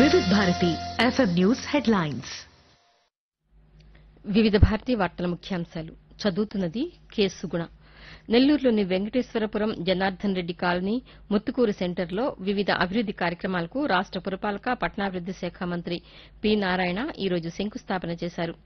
వివిధ Bharati FM news headlines వివిధ భారతీ వార్తల ముఖ్యాంశాలు చదువుతున్నది కె సుగుణ నెల్లూరులోని వెంకటేశ్వరపురం జనార్దన్ రెడ్డి కాలనీ ముత్తుకూరు సెంటర్లో వివిధ అభివృద్ది కార్యక్రమాలకు రాష్ట పురపాలక పట్టణాభివృద్ది శాఖ మంత్రి పి నారాయణ ఈ రోజు శంకుస్థాపన చేశారు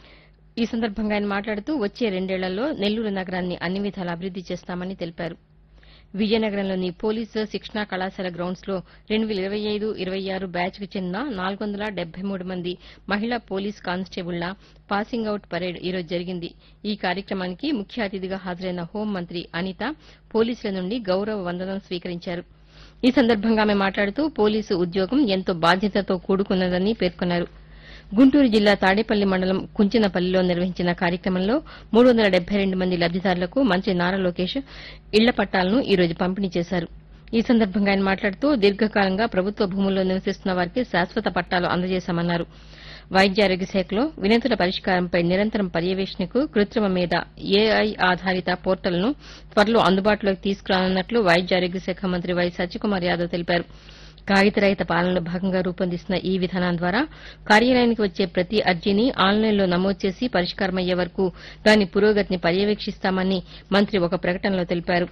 ఈ సందర్భంగా ఆయన మాట్లాడుతూ వచ్చే రెండేళ్లలో నెల్లూరు నగరాన్ని అన్ని విధాలా అభివృద్ది చేస్తామని తెలిపారు విజయనగరంలోని పోలీసు శిక్షణా కళాశాల గ్రౌండ్స్ లో రెండు వేల ఇరవై ఐదు ఇరవై ఆరు బ్యాచ్ కు చెందిన నాలుగు వందల డెబ్బై మూడు మంది మహిళా పోలీస్ కానిస్టేబుళ్ల పాసింగ్ అవుట్ పరేడ్ ఈ రోజు జరిగింది ఈ కార్యక్రమానికి ముఖ్య అతిథిగా హాజరైన హోంమంత్రి అనిత పోలీసుల నుండి గౌరవ వందనం స్వీకరించారు ఈ సందర్భంగా ఆమె మాట్లాడుతూ పోలీసు ఉద్యోగం ఎంతో బాధ్యతతో కూడుకున్నదని పేర్కొన్నారు గుంటూరు జిల్లా తాడేపల్లి మండలం కుంచినపల్లిలో నిర్వహించిన కార్యక్రమంలో మూడు వందల డెబ్బై రెండు మంది లబ్దిదారులకు మంత్రి నారా లోకేష్ ఇళ్ల పట్టాలను ఈ రోజు పంపిణీ చేశారు ఈ సందర్భంగా ఆయన మాట్లాడుతూ దీర్ఘకాలంగా ప్రభుత్వ భూముల్లో నివసిస్తున్న వారికి శాశ్వత పట్టాలు అందజేశామన్నారు వైద్య ఆరోగ్య శాఖలో వినతుల పరిష్కారంపై నిరంతరం పర్యవేక్షణకు కృత్రిమ మీద ఏఐ ఆధారిత పోర్టల్ను త్వరలో అందుబాటులోకి తీసుకురానున్నట్లు వైద్య ఆరోగ్య శాఖ మంత్రి వై సత్యకుమార్ యాదవ్ తెలిపారు కాగితరహిత పాలనలో భాగంగా రూపొందిస్తున్న ఈ విధానం ద్వారా కార్యాలయానికి వచ్చే ప్రతి అర్జీని ఆన్లైన్లో నమోదు చేసి పరిష్కారమయ్యే వరకు దాని పురోగతిని పర్యవేక్షిస్తామని మంత్రి ఒక ప్రకటనలో తెలిపారు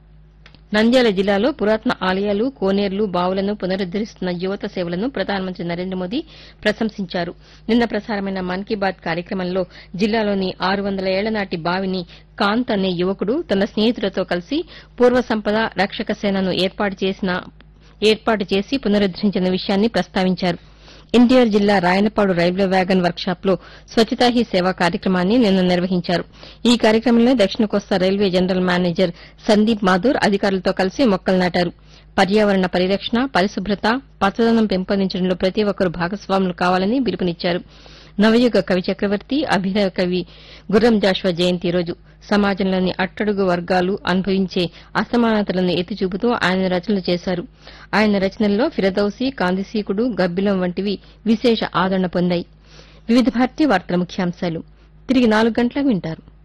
నంద్యాల జిల్లాలో పురాతన ఆలయాలు కోనేర్లు బావులను పునరుద్దరిస్తున్న యువత సేవలను ప్రధానమంత్రి నరేంద్ర మోదీ ప్రశంసించారు నిన్న ప్రసారమైన మన్ కీ బాత్ కార్యక్రమంలో జిల్లాలోని ఆరు వందల ఏళ్ల నాటి బావిని కాంత్ అనే యువకుడు తన స్నేహితులతో కలిసి పూర్వ సంపద రక్షక సేనను ఏర్పాటు చేసిన ఏర్పాటు చేసి పునరుద్దరించిన విషయాన్ని ప్రస్తావించారు ఎన్టీఆర్ జిల్లా రాయనపాడు రైల్వే వ్యాగన్ వర్క్షాప్ లో స్వచ్ఛతా హీ సేవ కార్యక్రమాన్ని నిన్న నిర్వహించారు ఈ కార్యక్రమంలో దక్షిణ కోస్తా railway general manager Sandeep Mathur అధికారులతో కలిసి మొక్కలు నాటారు పర్యావరణ పరిరక్షణ పరిశుభ్రత పచ్చదనం పెంపొందించడంలో ప్రతి ఒక్కరూ భాగస్వాములు కావాలని పిలుపునిచ్చారు నవయుగ కవి చక్రవర్తి అభినవ కవి గుర్రం జాషువా జయంతి రోజు సమాజంలోని అట్టడుగు వర్గాలు అనుభవించే అసమానతలను ఎత్తి చూపుతూ ఆయన రచనలు చేశారు ఆయన రచనల్లో ఫిరదౌసి కాందిసీకుడు గబ్బిలం వంటివి విశేష ఆదరణ పొందాయి వివిధ భారతీయ వార్తల ముఖ్యాంశాలు తిరిగి నాలుగు గంటలకు వింటారు